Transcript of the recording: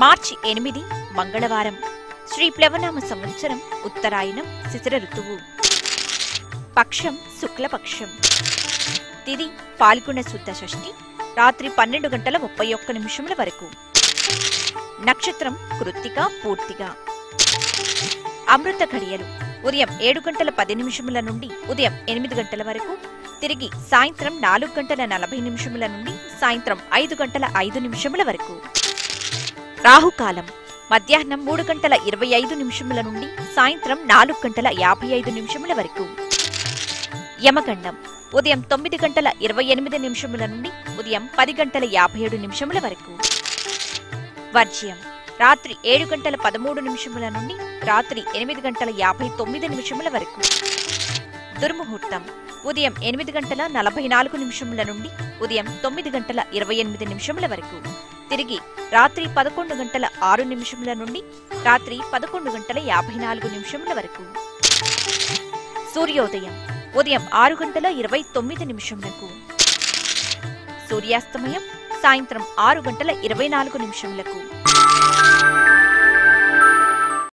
మార్చి ఎనిమిది మంగళవారం శ్రీ ప్లవనామ సంవత్సరం ఉత్తరాయణం శిశిర ఋతువు పక్షం శుక్లపక్షం తిది పాల్గొన శుద్ధ షష్ఠి రాత్రి పన్నెండు గంటల ముప్పై ఒక్క నిమిషముల వరకు నక్షత్రం కృత్తిక పూర్తిగా అమృత ఘడియలు ఉదయం ఏడు గంటల పది నిమిషముల నుండి ఉదయం ఎనిమిది గంటల వరకు తిరిగి సాయంత్రం నాలుగు గంటల నలభై నిమిషముల నుండి సాయంత్రం ఐదు గంటల ఐదు నిమిషముల వరకు రాహుకాలం మధ్యాహ్నం మూడు గంటల ఇరవై ఐదు నిమిషముల నుండి సాయంత్రం నాలుగు గంటల యాభై ఐదు నిమిషముల వరకు యమగండం ఉదయం తొమ్మిది గంటల ఇరవై ఎనిమిది నిమిషముల నుండి ఉదయం పది గంటల యాభై ఏడు నిమిషముల వరకు వర్జ్యం రాత్రి ఏడు గంటల పదమూడు నిమిషముల నుండి రాత్రి ఎనిమిది గంటల యాభై తొమ్మిది నిమిషముల వరకు దుర్ముహూర్తం ఉదయం ఎనిమిది గంటల నలభై నాలుగు నిమిషముల నుండి ఉదయం తొమ్మిది గంటల ఇరవై ఎనిమిది నిమిషముల వరకు తిరిగి రాత్రి పదకొండు గంటల ఆరు నిమిషముల నుండి రాత్రి పదకొండు గంటల యాభై నాలుగు నిమిషముల వరకు సూర్యోదయం ఉదయం ఆరు గంటల ఇరవై తొమ్మిది నిమిషములకు సూర్యాస్తమయం సాయంత్రం ఆరు గంటల ఇరవై నాలుగు నిమిషములకు